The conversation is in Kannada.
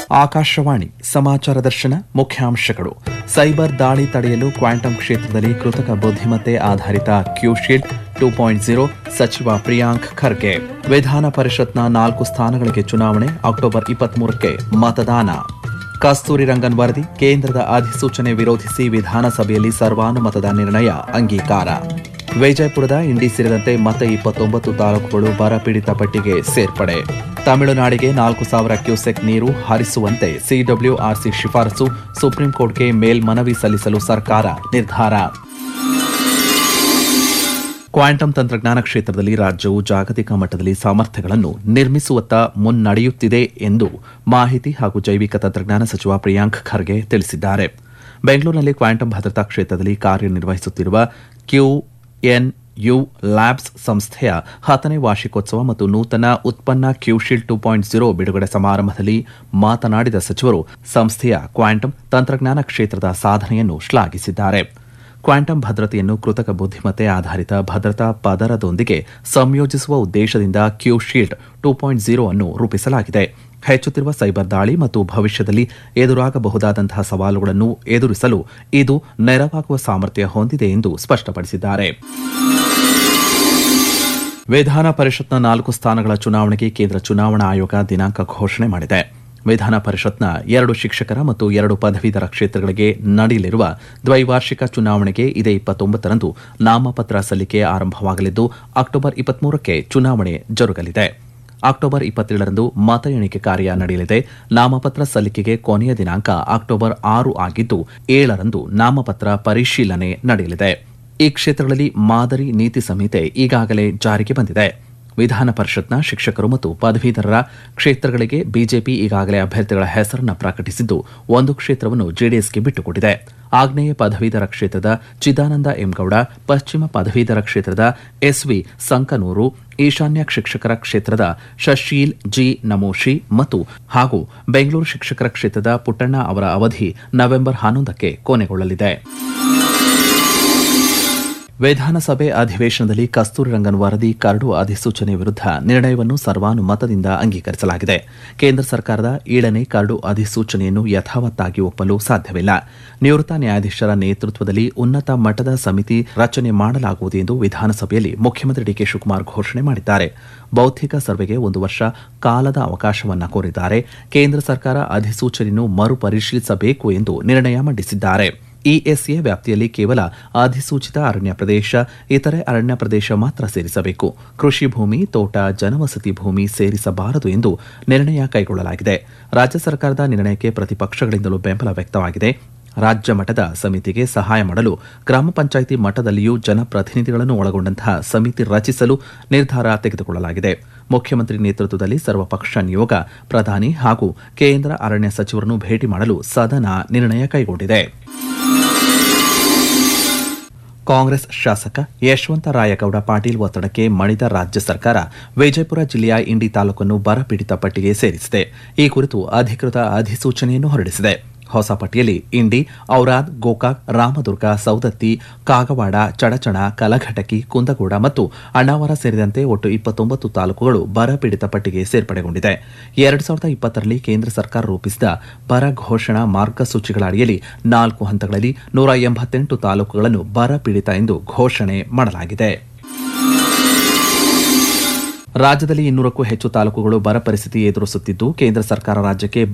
ಆಕಾಶವಾಣಿ ಸಮಾಚಾರ ದರ್ಶನ ಮುಖ್ಯಾಂಶಗಳು ಸೈಬರ್ ದಾಳಿ ತಡೆಯಲು ಕ್ವಾಂಟಮ್ ಕ್ಷೇತ್ರದಲ್ಲಿ ಕೃತಕ ಬುದ್ಧಿಮತ್ತೆ ಆಧಾರಿತ ಕ್ಯೂಶೀಲ್ಡ್ ಟೂ ಪಾಯಿಂಟ್ ಜೀರೋ ಸಚಿವ ಪ್ರಿಯಾಂಕ್ ಖರ್ಗೆ ವಿಧಾನ ಪರಿಷತ್ನ ನಾಲ್ಕು ಸ್ಥಾನಗಳಿಗೆ ಚುನಾವಣೆ ಅಕ್ಟೋಬರ್ ಇಪ್ಪತ್ಮೂರಕ್ಕೆ ಮತದಾನ ಕಸ್ತೂರಿ ರಂಗನ್ ವರದಿ ಕೇಂದ್ರದ ಅಧಿಸೂಚನೆ ವಿರೋಧಿಸಿ ವಿಧಾನಸಭೆಯಲ್ಲಿ ಸರ್ವಾನುಮತದ ನಿರ್ಣಯ ಅಂಗೀಕಾರ ವಿಜಯಪುರದ ಇಂಡಿ ಸೇರಿದಂತೆ ಮತ್ತೆ ಇಪ್ಪತ್ತೊಂಬತ್ತು ತಾಲೂಕುಗಳು ಬರಪೀಡಿತ ಪಟ್ಟಿಗೆ ಸೇರ್ಪಡೆ ತಮಿಳುನಾಡಿಗೆ ನಾಲ್ಕು ಸಾವಿರ ಕ್ಯೂಸೆಕ್ ನೀರು ಹರಿಸುವಂತೆ ಸಿಡಬ್ಲ್ಯೂಆರ್ಸಿ ಶಿಫಾರಸು ಸುಪ್ರೀಂ ಕೋರ್ಟ್ಗೆ ಮೇಲ್ಮನವಿ ಸಲ್ಲಿಸಲು ಸರ್ಕಾರ ನಿರ್ಧಾರ ಕ್ವಾಂಟಮ್ ತಂತ್ರಜ್ಞಾನ ಕ್ಷೇತ್ರದಲ್ಲಿ ರಾಜ್ಯವು ಜಾಗತಿಕ ಮಟ್ಟದಲ್ಲಿ ಸಾಮರ್ಥ್ಯಗಳನ್ನು ನಿರ್ಮಿಸುವತ್ತ ಮುನ್ನಡೆಯುತ್ತಿದೆ ಎಂದು ಮಾಹಿತಿ ಹಾಗೂ ಜೈವಿಕ ತಂತ್ರಜ್ಞಾನ ಸಚಿವ ಪ್ರಿಯಾಂಕ್ ಖರ್ಗೆ ತಿಳಿಸಿದ್ದಾರೆ ಬೆಂಗಳೂರಿನಲ್ಲಿ ಕ್ವಾಂಟಮ್ ಭದ್ರತಾ ಕ್ಷೇತ್ರದಲ್ಲಿ ಕಾರ್ಯನಿರ್ವಹಿಸುತ್ತಿರುವ ಕ್ಯೂಎನ್ಯು ಲ್ಯಾಬ್ಸ್ ಸಂಸ್ಥೆಯ ಹತ್ತನೇ ವಾರ್ಷಿಕೋತ್ಸವ ಮತ್ತು ನೂತನ ಉತ್ಪನ್ನ ಕ್ಯೂಶೀಲ್ಡ್ ಟೂ ಪಾಯಿಂಟ್ ಜೀರೋ ಬಿಡುಗಡೆ ಸಮಾರಂಭದಲ್ಲಿ ಮಾತನಾಡಿದ ಸಚಿವರು ಸಂಸ್ಥೆಯ ಕ್ವಾಂಟಮ್ ತಂತ್ರಜ್ಞಾನ ಕ್ಷೇತ್ರದ ಸಾಧನೆಯನ್ನು ಶ್ಲಾಘಿಸಿದ್ದಾರೆ ಕ್ವಾಂಟಮ್ ಭದ್ರತೆಯನ್ನು ಕೃತಕ ಬುದ್ಧಿಮತ್ತೆ ಆಧಾರಿತ ಭದ್ರತಾ ಪದರದೊಂದಿಗೆ ಸಂಯೋಜಿಸುವ ಉದ್ದೇಶದಿಂದ Q shield two point zero ಅನ್ನು ರೂಪಿಸಲಾಗಿದೆ ಹೆಚ್ಚುತ್ತಿರುವ ಸೈಬರ್ ದಾಳಿ ಮತ್ತು ಭವಿಷ್ಯದಲ್ಲಿ ಎದುರಾಗಬಹುದಾದಂತಹ ಸವಾಲುಗಳನ್ನು ಎದುರಿಸಲು ಇದು ನೆರವಾಗುವ ಸಾಮರ್ಥ್ಯ ಹೊಂದಿದೆ ಎಂದು ಸ್ಪಷ್ಟಪಡಿಸಿದ್ದಾರೆ ವಿಧಾನ ಪರಿಷತ್ನ ನಾಲ್ಕು ಸ್ಥಾನಗಳ ಚುನಾವಣೆಗೆ ಕೇಂದ್ರ ಚುನಾವಣಾ ಆಯೋಗ ದಿನಾಂಕ ಘೋಷಣೆ ಮಾಡಿದೆ ವಿಧಾನ ಪರಿಷತ್ನ ಎರಡು ಶಿಕ್ಷಕರ ಮತ್ತು ಎರಡು ಪದವೀಧರ ಕ್ಷೇತ್ರಗಳಿಗೆ ನಡೆಯಲಿರುವ ದ್ವೈವಾರ್ಷಿಕ ಚುನಾವಣೆಗೆ ಇದೇ ಇಪ್ಪತ್ತೊಂಬತ್ತರಂದು ನಾಮಪತ್ರ ಸಲ್ಲಿಕೆ ಆರಂಭವಾಗಲಿದ್ದು ಅಕ್ಟೋಬರ್ ಇಪ್ಪತ್ಮೂರಕ್ಕೆ ಚುನಾವಣೆ ಜರುಗಲಿದೆ ಅಕ್ಟೋಬರ್ ಇಪ್ಪತ್ತೇಳರಂದು ಮತ ಎಣಿಕೆ ಕಾರ್ಯ ನಡೆಯಲಿದೆ ನಾಮಪತ್ರ ಸಲ್ಲಿಕೆಗೆ ಕೊನೆಯ ದಿನಾಂಕ ಅಕ್ಟೋಬರ್ ಆರು ಆಗಿದ್ದು ಏಳರಂದು ನಾಮಪತ್ರ ಪರಿಶೀಲನೆ ನಡೆಯಲಿದೆ ಈ ಕ್ಷೇತ್ರಗಳಲ್ಲಿ ಮಾದರಿ ನೀತಿ ಸಂಹಿತೆ ಈಗಾಗಲೇ ಜಾರಿಗೆ ಬಂದಿದೆ ವಿಧಾನ ಪರಿಷತ್ನ ಶಿಕ್ಷಕರು ಮತ್ತು ಪದವೀಧರರ ಕ್ಷೇತ್ರಗಳಿಗೆ ಬಿಜೆಪಿ ಈಗಾಗಲೇ ಅಭ್ಯರ್ಥಿಗಳ ಹೆಸರನ್ನು ಪ್ರಕಟಿಸಿದ್ದು ಒಂದು ಕ್ಷೇತ್ರವನ್ನು ಜೆಡಿಎಸ್ಗೆ ಬಿಟ್ಟುಕೊಟ್ಟಿದೆ ಆಗ್ನೇಯ ಪದವೀಧರ ಕ್ಷೇತ್ರದ ಚಿದಾನಂದ ಎಂಗೌಡ ಪಶ್ಚಿಮ ಪದವೀಧರ ಕ್ಷೇತ್ರದ ಎಸ್ವಿ ಸಂಕನೂರು ಈಶಾನ್ಯ ಶಿಕ್ಷಕರ ಕ್ಷೇತ್ರದ ಶಶೀಲ್ ಜಿ ನಮೋಶಿ ಮತ್ತು ಹಾಗೂ ಬೆಂಗಳೂರು ಶಿಕ್ಷಕರ ಕ್ಷೇತ್ರದ ಪುಟ್ಟಣ್ಣ ಅವರ ಅವಧಿ ನವೆಂಬರ್ ಹನ್ನೊಂದಕ್ಕೆ ಕೊನೆಗೊಳ್ಳಲಿದೆ ವಿಧಾನಸಭೆ ಅಧಿವೇಶನದಲ್ಲಿ ಕಸ್ತೂರಿ ರಂಗನ್ ವರದಿ ಕರಡು ಅಧಿಸೂಚನೆ ವಿರುದ್ಧ ನಿರ್ಣಯವನ್ನು ಸರ್ವಾನುಮತದಿಂದ ಅಂಗೀಕರಿಸಲಾಗಿದೆ ಕೇಂದ್ರ ಸರ್ಕಾರದ ಏಳನೇ ಕರಡು ಅಧಿಸೂಚನೆಯನ್ನು ಯಥಾವತ್ತಾಗಿ ಒಪ್ಪಲು ಸಾಧ್ಯವಿಲ್ಲ ನಿವೃತ್ತ ನ್ಯಾಯಾಧೀಶರ ನೇತೃತ್ವದಲ್ಲಿ ಉನ್ನತ ಮಟ್ಟದ ಸಮಿತಿ ರಚನೆ ಮಾಡಲಾಗುವುದು ಎಂದು ವಿಧಾನಸಭೆಯಲ್ಲಿ ಮುಖ್ಯಮಂತ್ರಿ ಡಿಕೆ ಶಿವಕುಮಾರ್ ಘೋಷಣೆ ಮಾಡಿದ್ದಾರೆ ಬೌದ್ಧಿಕ ಸರ್ವೆಗೆ ಒಂದು ವರ್ಷ ಕಾಲದ ಅವಕಾಶವನ್ನ ಕೋರಿದ್ದಾರೆ ಕೇಂದ್ರ ಸರ್ಕಾರ ಅಧಿಸೂಚನೆಯನ್ನು ಮರುಪರಿಶೀಲಿಸಬೇಕು ಎಂದು ನಿರ್ಣಯ ಮಂಡಿಸಿದ್ದಾರೆ ಇಎಸ್ಎ ವ್ಯಾಪ್ತಿಯಲ್ಲಿ ಕೇವಲ ಅಧಿಸೂಚಿತ ಅರಣ್ಯ ಪ್ರದೇಶ ಇತರೆ ಅರಣ್ಯ ಪ್ರದೇಶ ಮಾತ್ರ ಸೇರಿಸಬೇಕು ಕೃಷಿ ಭೂಮಿ ತೋಟ ಜನವಸತಿ ಭೂಮಿ ಸೇರಿಸಬಾರದು ಎಂದು ನಿರ್ಣಯ ಕೈಗೊಳ್ಳಲಾಗಿದೆ ರಾಜ್ಯ ಸರ್ಕಾರದ ನಿರ್ಣಯಕ್ಕೆ ಪ್ರತಿಪಕ್ಷಗಳಿಂದಲೂ ಬೆಂಬಲ ವ್ಯಕ್ತವಾಗಿದೆ ರಾಜ್ಯ ಮಟ್ಟದ ಸಮಿತಿಗೆ ಸಹಾಯ ಮಾಡಲು ಗ್ರಾಮ ಪಂಚಾಯಿತಿ ಮಟ್ಟದಲ್ಲಿಯೂ ಜನಪ್ರತಿನಿಧಿಗಳನ್ನು ಒಳಗೊಂಡಂತಹ ಸಮಿತಿ ರಚಿಸಲು ನಿರ್ಧಾರ ತೆಗೆದುಕೊಳ್ಳಲಾಗಿದೆ ಮುಖ್ಯಮಂತ್ರಿ ನೇತೃತ್ವದಲ್ಲಿ ಸರ್ವಪಕ್ಷ ನಿಯೋಗ ಪ್ರಧಾನಿ ಹಾಗೂ ಕೇಂದ್ರ ಅರಣ್ಯ ಸಚಿವರನ್ನು ಭೇಟಿ ಮಾಡಲು ಸದನ ನಿರ್ಣಯ ಕೈಗೊಂಡಿದೆ ಕಾಂಗ್ರೆಸ್ ಶಾಸಕ ಯಶವಂತ ರಾಯಗೌಡ ಪಾಟೀಲ್ ಒತ್ತಡಕ್ಕೆ ಮಣಿದ ರಾಜ್ಯ ಸರ್ಕಾರ ವಿಜಯಪುರ ಜಿಲ್ಲೆಯ ಇಂಡಿ ತಾಲೂಕನ್ನು ಬರಪೀಡಿತ ಪಟ್ಟಿಗೆ ಸೇರಿಸಿದೆ ಈ ಕುರಿತು ಅಧಿಕೃತ ಅಧಿಸೂಚನೆಯನ್ನು ಹೊರಡಿಸಿದೆ ಹೊಸ ಪಟ್ಟಿಯಲ್ಲಿ ಇಂಡಿ ಔರಾದ್ ಗೋಕಾಕ್ ರಾಮದುರ್ಗ ಸೌದತ್ತಿ ಕಾಗವಾಡ ಚಡಚಣ ಕಲಘಟಕಿ ಕುಂದಗೋಡ ಮತ್ತು ಅಣ್ಣಾವರ ಸೇರಿದಂತೆ ಒಟ್ಟು ಇಪ್ಪತ್ತೊಂಬತ್ತು ತಾಲೂಕುಗಳು ಬರಪೀಡಿತ ಪಟ್ಟಿಗೆ ಸೇರ್ಪಡೆಗೊಂಡಿದೆ ಎರಡು ಸಾವಿರದ ಇಪ್ಪತ್ತರಲ್ಲಿ ಕೇಂದ್ರ ಸರ್ಕಾರ ರೂಪಿಸಿದ ಬರ ಘೋಷಣಾ ಮಾರ್ಗಸೂಚಿಗಳ ಅಡಿಯಲ್ಲಿ ನಾಲ್ಕು ಹಂತಗಳಲ್ಲಿ ನೂರ ಎಂಬತ್ತೆಂಟು ತಾಲೂಕುಗಳನ್ನು ಬರಪೀಡಿತ ಎಂದು ಘೋಷಣೆ ಮಾಡಲಾಗಿದೆ ರಾಜ್ಯದಲ್ಲಿ ಇನ್ನೂರಕ್ಕೂ ಹೆಚ್ಚು ತಾಲೂಕುಗಳು ಬರ ಪರಿಸ್ಥಿತಿ ಎದುರಿಸುತ್ತಿದ್ದು ಕೇಂದ್ರ ಸರ್ಕಾರ ರಾಜ್ಯಕ್ಕೆ